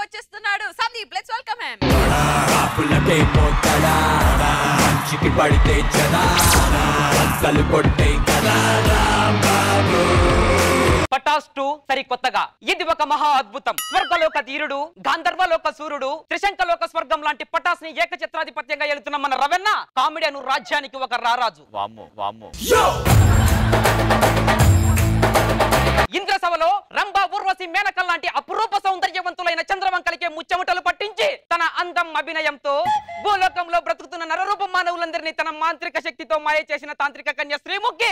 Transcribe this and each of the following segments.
వచ్చేస్తున్నాడు Sandeep let's welcome him పుల్లకే పోతాడా మంచికి పడితే చదా అస్సలు కొట్టే కదా పటాస్ టూ సరికొత్తగా ఇది ఒక మహా అద్భుతం స్వర్గలోక ధీరుడు గాంధర్వలోక సూర్యుడు త్రిశంకలోక స్వర్గం లాంటి పటాస్ ని ఏకచిత్రాధిపత్యంగా వెళుతున్న మన రవెన్న కామెడియన్ రాజ్యానికి ఒక రారాజు వామ్మో వామ్మో ఇంద్రసభలో రంభ ఊర్వశి మేనకల్ లాంటి అపురూప సౌందర్యవంతులైన చంద్రవంకలకే ముచ్చమటలు పట్టించి తన అందం అభినయంతో భూలోకంలో బ్రతుకుతున్న నరరూప మానవులందరినీ తన మాంత్రిక శక్తితో మాయ చేసిన తాంత్రిక కన్య శ్రీముఖి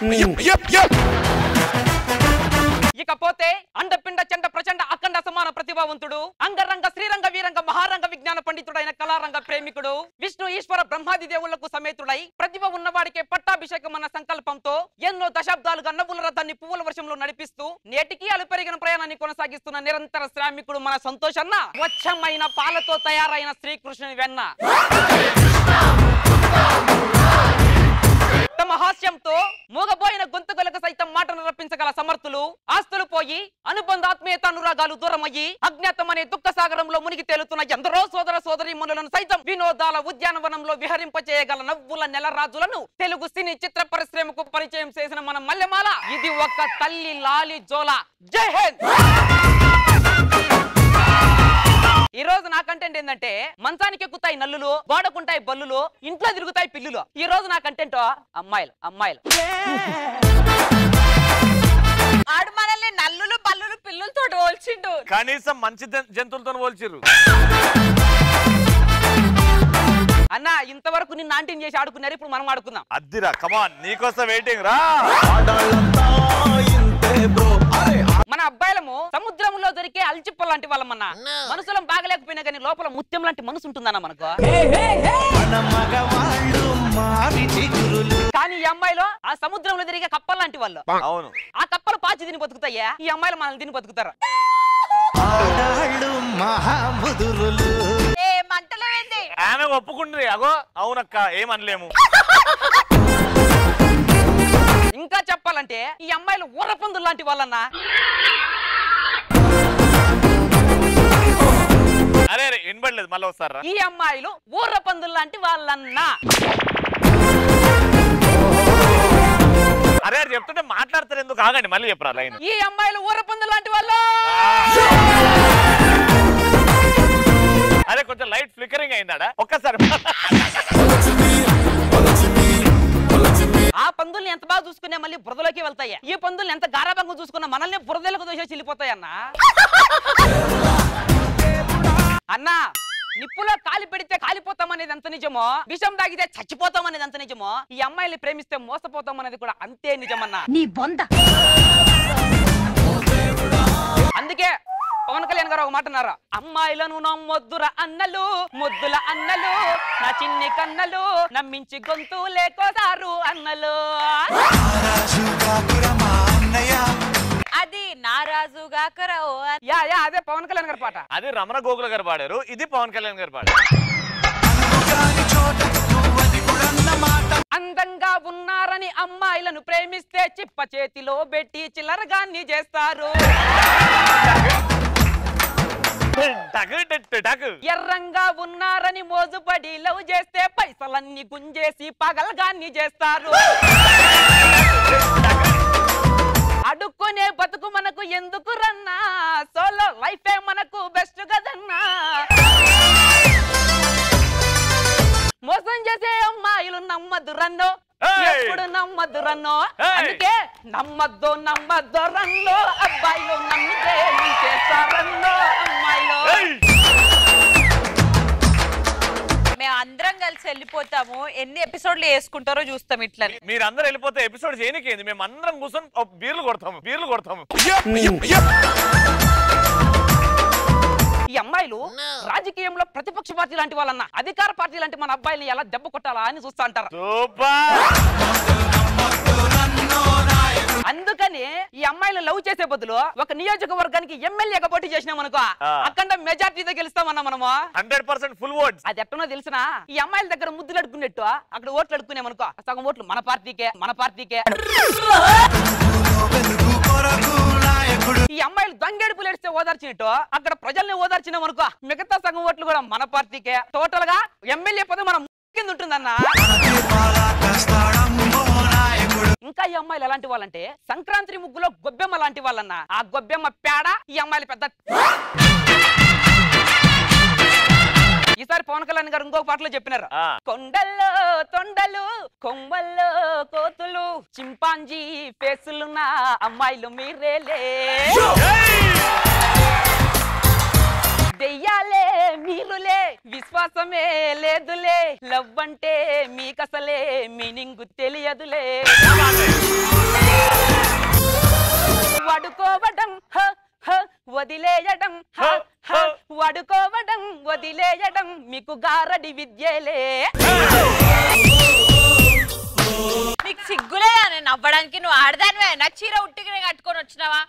ఇకపోతే అండపిండ చండ ప్రచండ అఖండ సమాన ప్రతిభావంతుడు అంగరంగ శ్రీరంగ వీరంగ మహారంగ విజ్ఞాన పండితుడైన కళారంగ ప్రేమికుడు విష్ణు ఈశ్వర బ్రహ్మాది దేవుళ్లకు సమేతుడై ప్రతిభ ఉన్నవాడికే పట్టాభిషేకం అన్న సంకల్పంతో ఎన్నో దశాబ్దాలుగా నవ్వుల రథాన్ని పువ్వుల వర్షంలో నడిపిస్తూ నేటికి అలుపెరిగిన ప్రయాణాన్ని కొనసాగిస్తున్న నిరంతర శ్రామికుడు మన సంతోషన్న స్వచ్ఛమైన పాలతో తయారైన శ్రీకృష్ణుని వెన్న తమ హాస్యంతో మూగబోయిన గొంతుకలకు సైతం మాటను రప్పించగల సమర్థులు ఆస్తులు పోయి అనుబంధ ఆత్మీయత అనురాగాలు దూరమయ్యి అజ్ఞాతం అనే దుఃఖ సాగరంలో మునిగి తేలుతున్న ఎందరో సోదర సోదరి సైతం వినోదాల ఉద్యానవనంలో విహరింపచేయగల నవ్వుల నెలరాజులను తెలుగు సినీ చిత్ర పరిశ్రమకు పరిచయం చేసిన మన మల్లెమాల ఇది ఒక తల్లి లాలి జోల జై హింద్ ఈ రోజు నా కంటెంట్ ఏంటంటే మంచానికి ఎక్కుతాయి నల్లులు గోడకుంటాయి బల్లులు ఇంట్లో తిరుగుతాయి పిల్లులు ఈ రోజు నా కంటెంట్ అమ్మాయిలు అమ్మాయిలు ఆడు మనల్ని నల్లులు బల్లులు పిల్లులతో పోల్చిండు కనీసం మంచి జం- జంతువులతో పోల్చిర్రు అన్న ఇంతవరకు నిన్ను ఆంటీని చేసి ఆడుకున్నారు ఇప్పుడు మనం ఆడుకుందాం అద్దిరా కమాన్ నీకోసం వెయిటింగ్ రా మన అబ్బాయిలము సముద్రంలో దొరికే అల్చిప్ప లాంటి వాళ్ళమన్న మనుషులం బాగలేకపోయినా కానీ లోపల ముత్యం లాంటి మనసు ఉంటుందన్న మనకు కానీ ఈ అమ్మాయిలో ఆ సముద్రంలో తిరిగే కప్పలు లాంటి వాళ్ళు అవును ఆ కప్పలు పాచి తిని బతుకుతాయా ఈ అమ్మాయిలు మనల్ని తిని బతుకుతారు ఏ మంటలు ఏంది ఆమె ఒప్పుకుండ్రి అగో అవునక్క ఏమనలేము ఇంకా చెప్పాలంటే ఈ అమ్మాయిలు ఊరపందులు లాంటి వాళ్ళన్నా అరే అరే వినబడలేదు మళ్ళీ వస్తారా ఈ అమ్మాయిలు ఊరపందులు లాంటి వాళ్ళన్నా అరే అరే చెప్తుంటే మాట్లాడతారు ఎందుకు ఆగండి మళ్ళీ చెప్పరా లైన్ ఈ అమ్మాయిలు ఊరపందులు లాంటి వాళ్ళు అరే కొంచెం లైట్ ఫ్లికరింగ్ అయిందాడా ఒక్కసారి ఆ పందుల్ని ఎంత బాగా చూసుకునే మళ్ళీ బురదలోకి వెళ్తాయి ఈ పందుల్ని ఎంత గారాబంగా చూసుకున్నా మనల్ని బురదలకు దోసేసి వెళ్ళిపోతాయి అన్నా అన్నా నిప్పులో కాలి పెడితే కాలిపోతాం అనేది ఎంత నిజమో విషం తాగితే చచ్చిపోతాం అనేది ఎంత నిజమో ఈ అమ్మాయిని ప్రేమిస్తే మోసపోతాం అనేది కూడా అంతే నిజమన్నా నీ బొంద అందుకే పవన్ కళ్యాణ్ గారు ఒక మాట అన్నారు అమ్మాయిలను నమ్మొద్దుర అన్నలు ముద్దుల అన్నలు నా చిన్ని కన్నలు నమ్మించి గొంతు లేకోసారు అన్నలు అది నారాజు గాకరావు యా యా అదే పవన్ కళ్యాణ్ గారి పాట అది రమణ గోకుల గారు పాడారు ఇది పవన్ కళ్యాణ్ గారు పాడారు అందంగా ఉన్నారని అమ్మాయిలను ప్రేమిస్తే చిప్ప చేతిలో పెట్టి చిల్లరగాన్ని చేస్తారు టకు టకు టకు. ఎర్రంగా ఉన్నారని మోజుపడి లవ్ చేస్తే పైసలన్నీ గుంజేసి పగలగాన్ని చేస్తారు అడుక్కునే బతుకు మనకు ఎందుకు రన్నా సోలో లైఫే మనకు బెస్ట్ కదన్నా మోసం చేసే అమ్మాయిలు నమ్మద్దు రన్నో Hey! ఎప్పుడు నమ్మద్దు రన్నో Hey! అందుకే నమ్మద్దు నమ్మద్దు రన్నో అబ్బాయిలు నమ్మితే ఏం చేస్తారన్నో అమ్మాయిలు ఏయ్! మేము అందరం కలిసి వెళ్ళిపోతాము ఎన్ని ఎపిసోడ్లు వేసుకుంటారో చూస్తాం ఇట్లా మీరందరూ వెళ్ళిపోతే ఎపిసోడ్ చేయనికేంది మేము అందరం కూర్చొని ఒక బీర్లు కొడతాము బీర్లు కొడతాము ఈ అమ్మాయిలు రాజకీయంలో ప్రతిపక్ష పార్టీ లాంటి వాళ్ళన్న అధికార పార్టీ లాంటి మన అబ్బాయిని ఎలా దెబ్బ కొట్టాలా అని చూస్తా అంటారు సూపర్ అందుకని ఈ అమ్మాయిలు లవ్ చేసే బదులు ఒక నియోజకవర్గానికి ఎమ్మెల్యేగా పోటీ చేసినాం అనుకో ఆ. అక్కడ మెజార్టీతో గెలుస్తామన్నా మనము హండ్రెడ్ పర్సెంట్ ఫుల్ వర్డ్స్ అది ఎట్టనో తెలిసినా ఈ అమ్మాయిల దగ్గర ముద్దులు అడుకునేట్టు అక్కడ ఓట్లు అడుకునేమనుకో సగం ఓట్లు మన పార్టీకే మన పార్టీకే ఈ అమ్మాయిలు దొంగేడుపులు ఏడిస్తే ఓడిస్తే ఓదార్చినట్టు అక్కడ ప్రజల్ని ఓదార్చినాం అనుకో మిగతా సగం ఓట్లు కూడా మన పార్టీకే టోటల్ గా ఎమ్మెల్యే పదవి మన కింద ఉంటుందన్న ఇంకా ఈ అమ్మాయిలు ఎలాంటి వాళ్ళంటే సంక్రాంతి ముగ్గులో గొబ్బెమ్మ లాంటి వాళ్ళన్న ఆ గొబ్బెమ్మ పేడ ఈ అమ్మాయిలు పెద్ద ఈసారి పవన్ కళ్యాణ్ గారు ఇంకొక పాటలో చెప్పినారు ఆ. కొండల్లో తొండలు కొమ్మల్లో కోతులు చింపాంజీ ఫేసులున్న అమ్మాయిలు మీరేలే దెయ్యాలే మీరులే విశ్వాసమే లేదులే లవ్ అంటే మీకసలే మీనింగ్ తెలియదులే వడుకోవడం హ హ వదిలేయడం హ హ వడుకోవడం వదిలేయడం మీకు గారడి విద్యలే నీకు సిగ్గులేదా నేను నవ్వడానికి నువ్వు ఆడదానివే నా చీర ఉట్టికి కట్టుకొని వచ్చినావా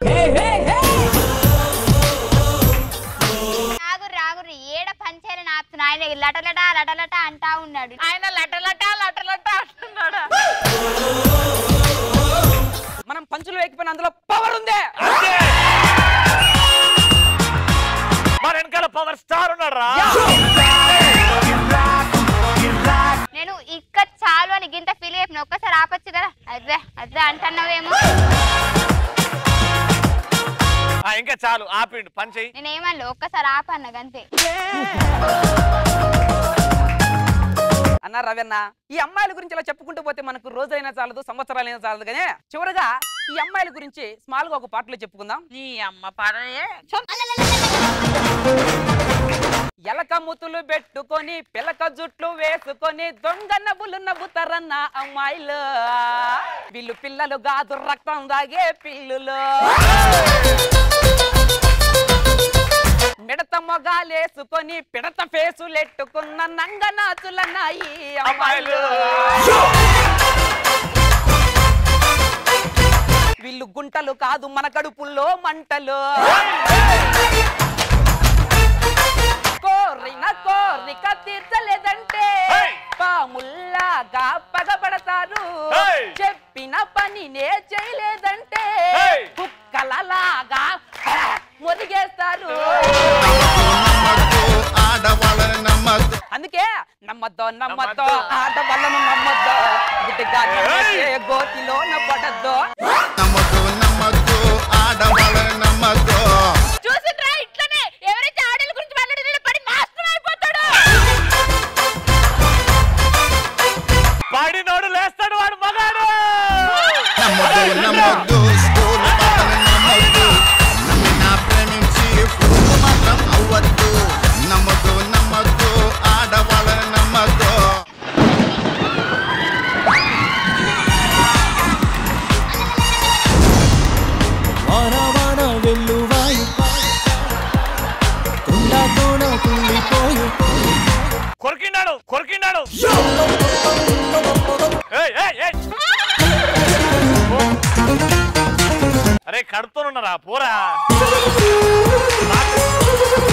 రాగురు రాగురు ఏడ పంచాయలు నాపుతున్నా ఆయన లటలట లటలట అంటా ఉన్నాడు ఆయన లటలట లటలట అంటున్నాడా మనం పంచులు వేయకపోయిన అందులో పవర్ ఉందే అంతే మరి వెనకాల పవర్ స్టార్ ఉన్నాడు రా నేను ఇక్కడ చాలు అని గింత ఫీల్ అయిపోయిన ఒక్కసారి ఆపచ్చు కదా అదే అదే అంటున్నావేమో ఆ, ఇంకా చాలు ఆపిండు పని చెయ్యి నేను ఏమన్నా ఒక్కసారి ఆపన్న గంతే అన్న రవన్న ఈ అమ్మాయిల గురించి ఇలా చెప్పుకుంటూ పోతే మనకు రోజైనా చాలదు సంవత్సరాలైనా చాలదు కానీ చివరగా ఈ అమ్మాయిల గురించి స్మాల్ గా ఒక పాటలో చెప్పుకుందాం నీ అమ్మ పడయే ఎలక ముతులు పెట్టుకొని పిలక జుట్లు వేసుకొని దొంగ నవ్వులు నవ్వుతారన్న అమ్మాయిలు వీళ్ళు పిల్లలు కాదు రక్తం దాగే పిల్లులు మిడత మొగాలేసుకొని పిడత ఫేసులెట్టుకున్న నంగనాచులన్న ఈ అమ్మాయిలు వీళ్ళు గుంటలు కాదు మన కడుపుల్లో మంటలు కోరిన కోరిక తీర్చలేదంటే Hey! పాముల్లాగా పగబడతారు Hey! చెప్పిన పనినే చేయలేదంటే Hey! కుక్కలలాగా మొదిగేస్తారు ఆడవాళ్ళని నమ్మద్దు అందుకే నమ్మద్దో నమ్మద్దో నమ్మద్దు. ఆడవాళ్ళను నమ్మద్దో గుడ్డిగా Hey! నమ్మేసే గోతిలోన పడద్దో నమ్మద్దు నమ్మద్దు ఆడవాళ్ళని నమ్మద్దు చూసిండ్రా ఇట్లనే ఎవరైతే ఆడల గురించి మాట్లాడిన పడి నాశనం అయిపోతాడు పడినోడు లేస్తాడు వాడు మగాడు నమ్మద్దు నమ్మద్దు స్కూల్ పాటలు నమ్మద్దు నమ్మినా ప్రేమించి ఫుల్ మాత్రం అవ్వద్దు నమ్మద్దు నమ్మద్దు ఆడవాళ్ళని నమ్మద్దు వాన వాన వెల్లువాయు కొండ కోన తుల్లిపోయు కొరికినాడు కొరికినాడు ఏయ్, ఏయ్, ఏయ్. అరే కడుతున్నారా పోరా